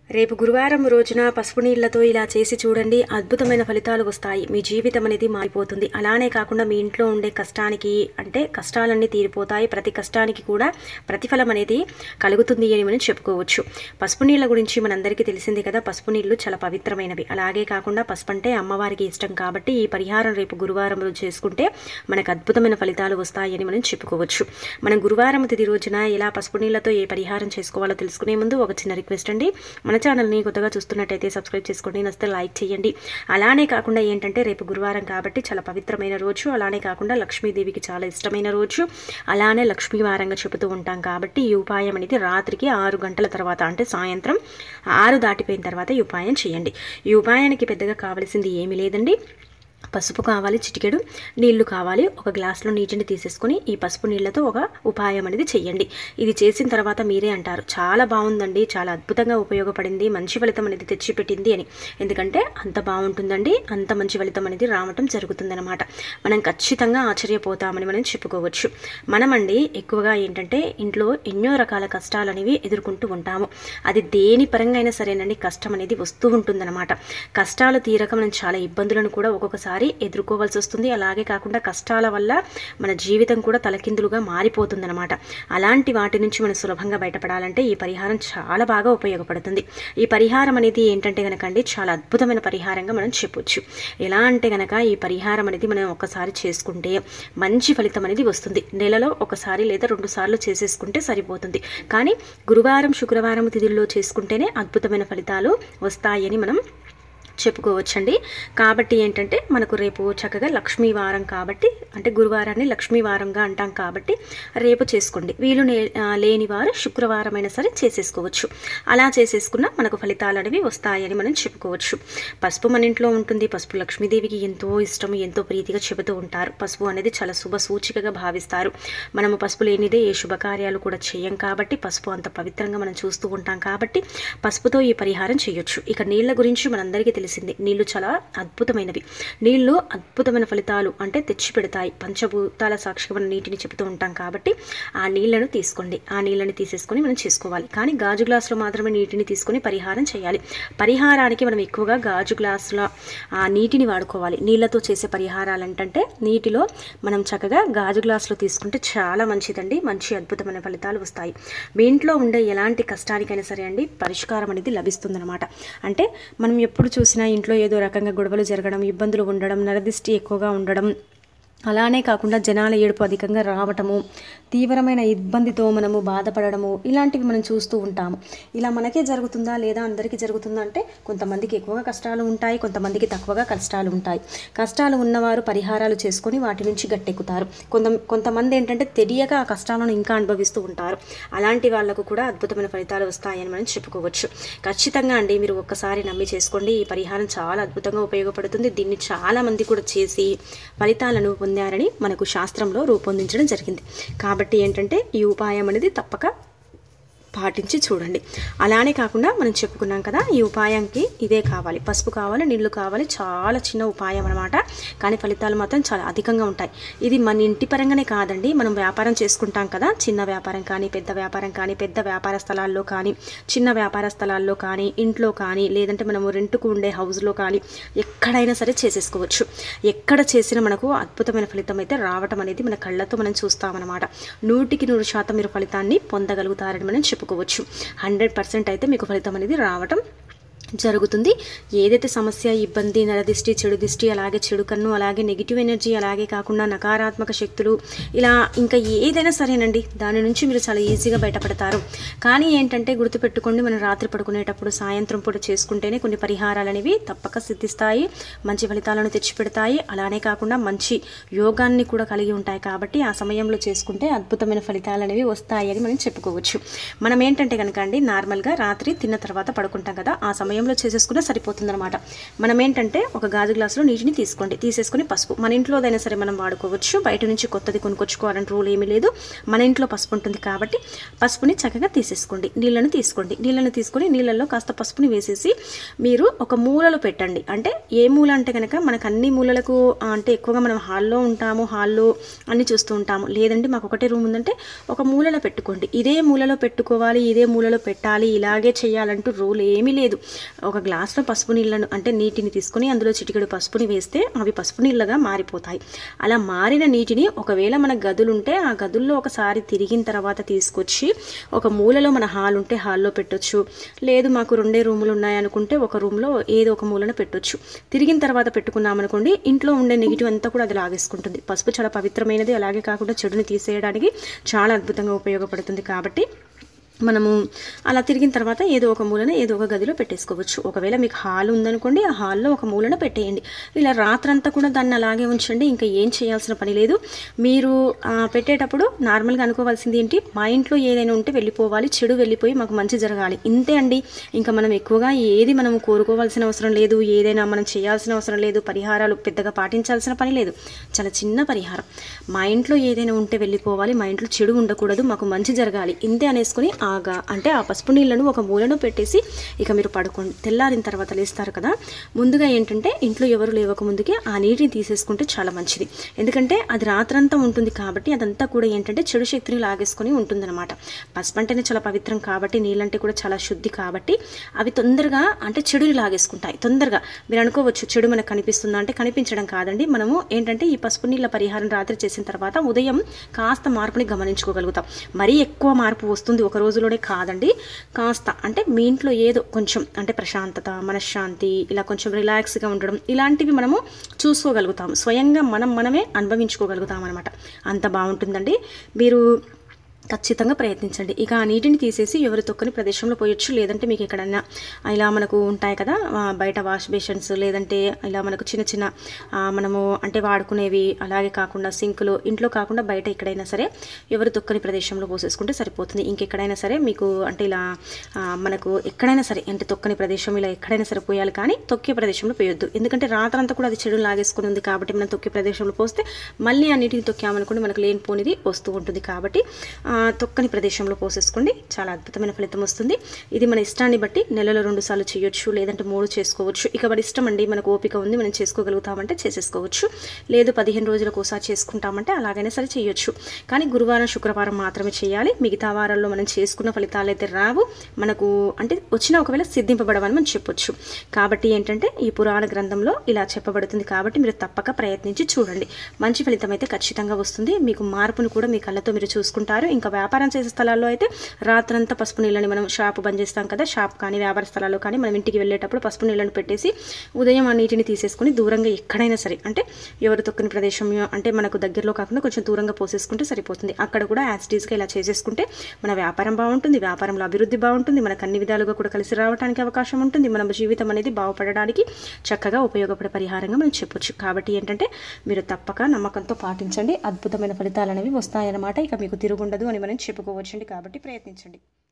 రేపు గురువారం రోజున పసుపు నీళ్లతో ఇలా చేసి చూడండి అద్భుతమైన ఫలితాలు వస్తాయి మీ జీవితం అనేది మారిపోతుంది అలానే కాకుండా మీ ఇంట్లో ఉండే కష్టానికి అంటే కష్టాలన్నీ తీరిపోతాయి ప్రతి కష్టానికి కూడా ప్రతిఫలం అనేది కలుగుతుంది అని మనం చెప్పుకోవచ్చు పసుపు నీళ్ళ గురించి మనందరికీ తెలిసింది కదా పసుపు నీళ్లు చాలా పవిత్రమైనవి అలాగే కాకుండా పసుపు అంటే అమ్మవారికి ఇష్టం కాబట్టి ఈ పరిహారం రేపు గురువారం రోజు చేసుకుంటే మనకు అద్భుతమైన ఫలితాలు వస్తాయని మనం చెప్పుకోవచ్చు మనం గురువారం తిది రోజున ఎలా పసుపు నీళ్ళతో ఏ పరిహారం చేసుకోవాలో తెలుసుకునే ముందు ఒక చిన్న రిక్వెస్ట్ అండి మన ఛానల్ని కొత్తగా చూస్తున్నట్టయితే సబ్స్క్రైబ్ చేసుకోండి నచ్చితే లైక్ చేయండి అలానే కాకుండా ఏంటంటే రేపు గురువారం కాబట్టి చాలా పవిత్రమైన రోజు అలానే కాకుండా లక్ష్మీదేవికి చాలా ఇష్టమైన రోజు అలానే లక్ష్మీవారంగా చెబుతూ ఉంటాం కాబట్టి ఈ ఉపాయం అనేది రాత్రికి ఆరు గంటల తర్వాత అంటే సాయంత్రం ఆరు దాటిపోయిన తర్వాత ఈ ఉపాయం చేయండి ఈ ఉపాయానికి పెద్దగా కావాల్సింది ఏమీ లేదండి పసుపు కావాలి చిటికెడు నీళ్లు కావాలి ఒక గ్లాస్లో నీటిని తీసేసుకొని ఈ పసుపు నీళ్ళతో ఒక ఉపాయం అనేది చెయ్యండి ఇది చేసిన తర్వాత మీరే అంటారు చాలా బాగుందండి చాలా అద్భుతంగా ఉపయోగపడింది మంచి ఫలితం అనేది తెచ్చిపెట్టింది అని ఎందుకంటే అంత బాగుంటుందండి అంత మంచి ఫలితం అనేది రావటం జరుగుతుందన్నమాట మనం ఖచ్చితంగా ఆశ్చర్యపోతామని మనం చెప్పుకోవచ్చు మనమండి ఎక్కువగా ఏంటంటే ఇంట్లో ఎన్నో రకాల కష్టాలు అనేవి ఎదుర్కొంటూ ఉంటాము అది దేని పరంగా అయినా సరేనండి కష్టం అనేది వస్తూ ఉంటుందన్నమాట కష్టాలు తీరక మనం చాలా ఇబ్బందులను కూడా ఒక్కొక్కసారి ఎదుర్కోవాల్సి వస్తుంది అలాగే కాకుండా కష్టాల వల్ల మన జీవితం కూడా తలకిందులుగా మారిపోతుందన్నమాట అలాంటి వాటి నుంచి మనం సులభంగా బయటపడాలంటే ఈ పరిహారం చాలా బాగా ఉపయోగపడుతుంది ఈ పరిహారం అనేది ఏంటంటే కనుక అండి చాలా అద్భుతమైన పరిహారంగా మనం చెప్పొచ్చు ఎలా అంటే కనుక ఈ పరిహారం అనేది మనం ఒకసారి చేసుకుంటే మంచి ఫలితం అనేది వస్తుంది నెలలో ఒకసారి లేదా రెండు సార్లు చేసేసుకుంటే సరిపోతుంది కానీ గురువారం శుక్రవారం తిథుల్లో చేసుకుంటేనే అద్భుతమైన ఫలితాలు వస్తాయని మనం చెప్పుకోవచ్చండి కాబట్టి ఏంటంటే మనకు రేపు చక్కగా లక్ష్మీ వారం కాబట్టి అంటే గురువారాన్ని లక్ష్మీ వారంగా అంటాం కాబట్టి రేపు చేసుకోండి వీలు నే- ఆ, లేని వారు శుక్రవారం అయినా సరే చేసేసుకోవచ్చు అలా చేసేసుకున్న మనకు ఫలితాలు అనేవి వస్తాయని మనం చెప్పుకోవచ్చు పసుపు మన ఇంట్లో ఉంటుంది పసుపు లక్ష్మీదేవికి ఎంతో ఇష్టం ఎంతో ప్రీతిగా చెబుతూ ఉంటారు పసుపు అనేది చాలా శుభ సూచికగా భావిస్తారు మనము పసుపు లేనిదే ఏ శుభకార్యాలు కూడా చేయం కాబట్టి పసుపు అంత పవిత్రంగా మనం చూస్తూ ఉంటాం కాబట్టి పసుపుతో ఈ పరిహారం చేయొచ్చు ఇక నీళ్ళ గురించి మనందరికీ తెలిసింది నీళ్లు చాలా అద్భుతమైనవి నీళ్లు అద్భుతమైన ఫలితాలు అంటే తెచ్చి పెడతాయి పంచభూతాల సాక్షిగా మనం నీటిని చెబుతూ ఉంటాం కాబట్టి ఆ నీళ్లను తీసుకోండి ఆ నీళ్ళని తీసేసుకొని మనం చేసుకోవాలి కానీ గాజు గ్లాసులో మాత్రమే నీటిని తీసుకొని పరిహారం చేయాలి పరిహారానికి మనం ఎక్కువగా గాజు గ్లాసులో ఆ నీటిని వాడుకోవాలి నీళ్ళతో చేసే పరిహారాలు ఏంటంటే నీటిలో మనం చక్కగా గాజు గ్లాసులో తీసుకుంటే చాలా మంచిదండి మంచి అద్భుతమైన ఫలితాలు వస్తాయి మీ ఇంట్లో ఉండే ఎలాంటి కష్టానికైనా సరే అండి పరిష్కారం అనేది లభిస్తుందన్నమాట అంటే మనం ఎప్పుడు చూసినా ఇంట్లో ఏదో రకంగా గొడవలు జరగడం ఇబ్బందులు ఉండడం నరదిష్టి ఎక్కువగా ఉండడం అలానే కాకుండా జనాల ఏడుపు అధికంగా రావటము తీవ్రమైన ఇబ్బందితో మనము బాధపడడము ఇలాంటివి మనం చూస్తూ ఉంటాము ఇలా మనకే జరుగుతుందా లేదా అందరికీ జరుగుతుందా అంటే కొంతమందికి ఎక్కువగా కష్టాలు ఉంటాయి కొంతమందికి తక్కువగా కష్టాలు ఉంటాయి కష్టాలు ఉన్నవారు పరిహారాలు చేసుకొని వాటి నుంచి గట్టెక్కుతారు కొంత కొంతమంది ఏంటంటే తెలియక ఆ కష్టాలను ఇంకా అనుభవిస్తూ ఉంటారు అలాంటి వాళ్ళకు కూడా అద్భుతమైన ఫలితాలు వస్తాయని మనం చెప్పుకోవచ్చు ఖచ్చితంగా అండి మీరు ఒక్కసారి నమ్మి చేసుకోండి ఈ పరిహారం చాలా అద్భుతంగా ఉపయోగపడుతుంది దీన్ని చాలా మంది కూడా చేసి ఫలితాలను పొందారని మనకు శాస్త్రంలో రూపొందించడం జరిగింది కాబట్టి ఏంటంటే ఈ ఉపాయం అనేది తప్పక పాటించి చూడండి అలానే కాకుండా మనం చెప్పుకున్నాం కదా ఈ ఉపాయంకి ఇదే కావాలి పసుపు కావాలి నీళ్లు కావాలి చాలా చిన్న ఉపాయం అనమాట కానీ ఫలితాలు మాత్రం చాలా అధికంగా ఉంటాయి ఇది మన ఇంటి పరంగానే కాదండి మనం వ్యాపారం చేసుకుంటాం కదా చిన్న వ్యాపారం కానీ పెద్ద వ్యాపారం కానీ పెద్ద వ్యాపార స్థలాల్లో కానీ చిన్న వ్యాపార స్థలాల్లో కానీ ఇంట్లో కానీ లేదంటే మనము రెంట్కు ఉండే హౌస్లో కానీ ఎక్కడైనా సరే చేసేసుకోవచ్చు ఎక్కడ చేసినా మనకు అద్భుతమైన ఫలితం అయితే రావటం అనేది మన కళ్ళతో మనం చూస్తామన్నమాట నూటికి నూరు శాతం మీరు ఫలితాన్ని పొందగలుగుతారని మనం చెప్పుకోవచ్చు హండ్రెడ్ పర్సెంట్ అయితే మీకు ఫలితం అనేది రావటం జరుగుతుంది ఏదైతే సమస్య ఇబ్బంది నరదిష్టి చెడు దిష్టి అలాగే చెడు కన్ను అలాగే నెగిటివ్ ఎనర్జీ అలాగే కాకుండా నకారాత్మక శక్తులు ఇలా ఇంకా ఏదైనా సరేనండి దాని నుంచి మీరు చాలా ఈజీగా బయటపడతారు కానీ ఏంటంటే గుర్తుపెట్టుకోండి మనం రాత్రి పడుకునేటప్పుడు సాయంత్రం పూట చేసుకుంటేనే కొన్ని పరిహారాలు అనేవి తప్పక సిద్ధిస్తాయి మంచి ఫలితాలను తెచ్చిపెడతాయి అలానే కాకుండా మంచి యోగాన్ని కూడా కలిగి ఉంటాయి కాబట్టి ఆ సమయంలో చేసుకుంటే అద్భుతమైన ఫలితాలు అనేవి వస్తాయి అని మనం చెప్పుకోవచ్చు మనం ఏంటంటే కనుక అండి నార్మల్గా రాత్రి తిన్న తర్వాత పడుకుంటాం కదా ఆ సమయంలో సమయంలో చేసేసుకున్నా సరిపోతుందన్నమాట మనం ఏంటంటే ఒక గాజు గ్లాసులో నీటిని తీసుకోండి తీసేసుకుని పసుపు మన ఇంట్లోదైనా సరే మనం వాడుకోవచ్చు బయట నుంచి కొత్తది కొనుక్కొచ్చుకోవాలని రూల్ ఏమీ లేదు మన ఇంట్లో పసుపు ఉంటుంది కాబట్టి పసుపుని చక్కగా తీసేసుకోండి నీళ్ళను తీసుకోండి నీళ్ళను తీసుకొని నీళ్ళల్లో కాస్త పసుపుని వేసేసి మీరు ఒక మూలలో పెట్టండి అంటే ఏ మూల అంటే కనుక మనకు అన్ని మూలలకు ఆ, అంటే ఎక్కువగా మనం హాల్లో ఉంటాము హాల్లో అన్ని చూస్తూ ఉంటాము లేదండి మాకు ఒకటే రూమ్ ఉందంటే ఒక మూలలో పెట్టుకోండి ఇదే మూలలో పెట్టుకోవాలి ఇదే మూలలో పెట్టాలి ఇలాగే చేయాలంటూ రూల్ ఏమీ లేదు ఒక గ్లాస్లో పసుపు నీళ్ళను అంటే నీటిని తీసుకొని అందులో చిటికెడు పసుపుని వేస్తే అవి పసుపు నీళ్ళగా మారిపోతాయి అలా మారిన నీటిని ఒకవేళ మన గదులు ఉంటే ఆ గదుల్లో ఒకసారి తిరిగిన తర్వాత తీసుకొచ్చి ఒక మూలలో మన హాల్ ఉంటే హాల్లో పెట్టొచ్చు లేదు మాకు రెండే రూములు ఉన్నాయనుకుంటే ఒక రూమ్లో ఏదో ఒక మూలన పెట్టొచ్చు తిరిగిన తర్వాత పెట్టుకున్నామనుకోండి ఇంట్లో ఉండే నెగిటివ్ అంతా కూడా అది లాగేసుకుంటుంది పసుపు చాలా పవిత్రమైనది అలాగే కాకుండా చెడుని తీసేయడానికి చాలా అద్భుతంగా ఉపయోగపడుతుంది కాబట్టి మనము అలా తిరిగిన తర్వాత ఏదో ఒక మూలన ఏదో ఒక గదిలో పెట్టేసుకోవచ్చు ఒకవేళ మీకు హాల్ ఉందనుకోండి ఆ హాల్లో ఒక మూలన పెట్టేయండి ఇలా రాత్రంతా కూడా దాన్ని అలాగే ఉంచండి ఇంకా ఏం చేయాల్సిన పని లేదు మీరు ఆ, పెట్టేటప్పుడు నార్మల్గా అనుకోవాల్సింది ఏంటి మా ఇంట్లో ఏదైనా ఉంటే వెళ్ళిపోవాలి చెడు వెళ్ళిపోయి మాకు మంచి జరగాలి ఇంతే అండి ఇంకా మనం ఎక్కువగా ఏది మనం కోరుకోవాల్సిన అవసరం లేదు ఏదైనా మనం చేయాల్సిన అవసరం లేదు పరిహారాలు పెద్దగా పాటించాల్సిన పని లేదు చాలా చిన్న పరిహారం మా ఇంట్లో ఏదైనా ఉంటే వెళ్ళిపోవాలి మా ఇంట్లో చెడు ఉండకూడదు మాకు మంచి జరగాలి ఇంతే అనేసుకొని ఆగా అంటే ఆ పసుపు నీళ్ళను ఒక మూలను పెట్టేసి ఇక మీరు పడుకోండి తెల్లారిన తర్వాత లేస్తారు కదా ముందుగా ఏంటంటే ఇంట్లో ఎవరు లేవక ముందుకే ఆ నీటిని తీసేసుకుంటే చాలా మంచిది ఎందుకంటే అది రాత్రంతా ఉంటుంది కాబట్టి అదంతా కూడా ఏంటంటే చెడు శక్తిని లాగేసుకొని ఉంటుందన్నమాట పసుపు అంటేనే చాలా పవిత్రం కాబట్టి నీళ్ళంటే కూడా చాలా శుద్ధి కాబట్టి అవి తొందరగా అంటే చెడుని లాగేసుకుంటాయి తొందరగా మీరు అనుకోవచ్చు చెడు మనకు కనిపిస్తుందా అంటే కనిపించడం కాదండి మనము ఏంటంటే ఈ పసుపు నీళ్ళ పరిహారం రాత్రి చేసిన తర్వాత ఉదయం కాస్త మార్పుని గమనించుకోగలుగుతాం మరీ ఎక్కువ మార్పు వస్తుంది ఒక రోజులోనే కాదండి కాస్త అంటే మీ ఇంట్లో ఏదో కొంచెం అంటే ప్రశాంతత మనశ్శాంతి ఇలా కొంచెం రిలాక్స్గా ఉండడం ఇలాంటివి మనము చూసుకోగలుగుతాం స్వయంగా మనం మనమే అనుభవించుకోగలుగుతాం అనమాట అంత బాగుంటుందండి మీరు ఖచ్చితంగా ప్రయత్నించండి ఇక ఆ నీటిని తీసేసి ఎవరు తొక్కని ప్రదేశంలో పోయొచ్చు లేదంటే మీకు ఎక్కడన్నా ఇలా మనకు ఉంటాయి కదా ఆ, బయట వాష్ బేషన్స్ లేదంటే ఇలా మనకు చిన్న చిన్న ఆ, మనము అంటే వాడుకునేవి అలాగే కాకుండా సింకులు ఇంట్లో కాకుండా బయట ఎక్కడైనా సరే ఎవరు తొక్కని ప్రదేశంలో పోసేసుకుంటే సరిపోతుంది ఇంకెక్కడైనా సరే మీకు అంటే ఇలా ఆ, మనకు ఎక్కడైనా సరే అంటే తొక్కని ప్రదేశం ఇలా ఎక్కడైనా సరే పోయాలి కానీ తొక్కే ప్రదేశంలో పోయొద్దు ఎందుకంటే రాత్రంతా కూడా అది చెడు లాగేసుకుని ఉంది కాబట్టి మనం తొక్కే ప్రదేశంలో పోస్తే మళ్ళీ ఆ నీటిని తొక్కామనుకోండి మనకు లేనిపోనిది వస్తూ ఉంటుంది కాబట్టి ఆ, తొక్కని ప్రదేశంలో పోసేసుకోండి చాలా అద్భుతమైన ఫలితం వస్తుంది ఇది మన ఇష్టాన్ని బట్టి నెలలో రెండు సార్లు చేయొచ్చు లేదంటే మూడు చేసుకోవచ్చు ఇక మన ఇష్టం అండి మనకు ఓపిక ఉంది మనం చేసుకోగలుగుతామంటే చేసేసుకోవచ్చు లేదు పదిహేను రోజులకు ఒకసారి చేసుకుంటామంటే అలాగైనా సరే చేయొచ్చు కానీ గురువారం శుక్రవారం మాత్రమే చేయాలి మిగతా వారాల్లో మనం చేసుకున్న ఫలితాలు అయితే రావు మనకు అంటే వచ్చిన ఒకవేళ సిద్ధింపబడవని మనం చెప్పొచ్చు కాబట్టి ఏంటంటే ఈ పురాణ గ్రంథంలో ఇలా చెప్పబడుతుంది కాబట్టి మీరు తప్పక ప్రయత్నించి చూడండి మంచి ఫలితం అయితే ఖచ్చితంగా వస్తుంది మీకు మార్పును కూడా మీ కళ్ళతో మీరు చూసుకుంటారు ఇంకా వ్యాపారం చేసే స్థలాల్లో అయితే రాత్రంతా పసుపు నీళ్ళని మనం షాప్ బంద్ చేస్తాం కదా షాప్ కానీ వ్యాపార స్థలాల్లో కానీ మనం ఇంటికి వెళ్ళేటప్పుడు పసుపు నీళ్ళని పెట్టేసి ఉదయం ఆ నీటిని తీసేసుకుని దూరంగా ఎక్కడైనా సరే అంటే ఎవరు తొక్కని ప్రదేశం అంటే మనకు దగ్గరలో కాకుండా కొంచెం దూరంగా పోసేసుకుంటే సరిపోతుంది అక్కడ కూడా యాసిటీస్గా ఇలా చేసేసుకుంటే మన వ్యాపారం బాగుంటుంది వ్యాపారంలో అభివృద్ధి బాగుంటుంది మనకు అన్ని విధాలుగా కూడా కలిసి రావడానికి అవకాశం ఉంటుంది మన జీవితం అనేది బాగుపడడానికి చక్కగా ఉపయోగపడే పరిహారంగా మనం చెప్పొచ్చు కాబట్టి ఏంటంటే మీరు తప్పక నమ్మకంతో పాటించండి అద్భుతమైన ఫలితాలు అనేవి వస్తాయన్నమాట ఇక మీకు తిరుగుండదు అని మనం చెప్పుకోవచ్చండి కాబట్టి ప్రయత్నించండి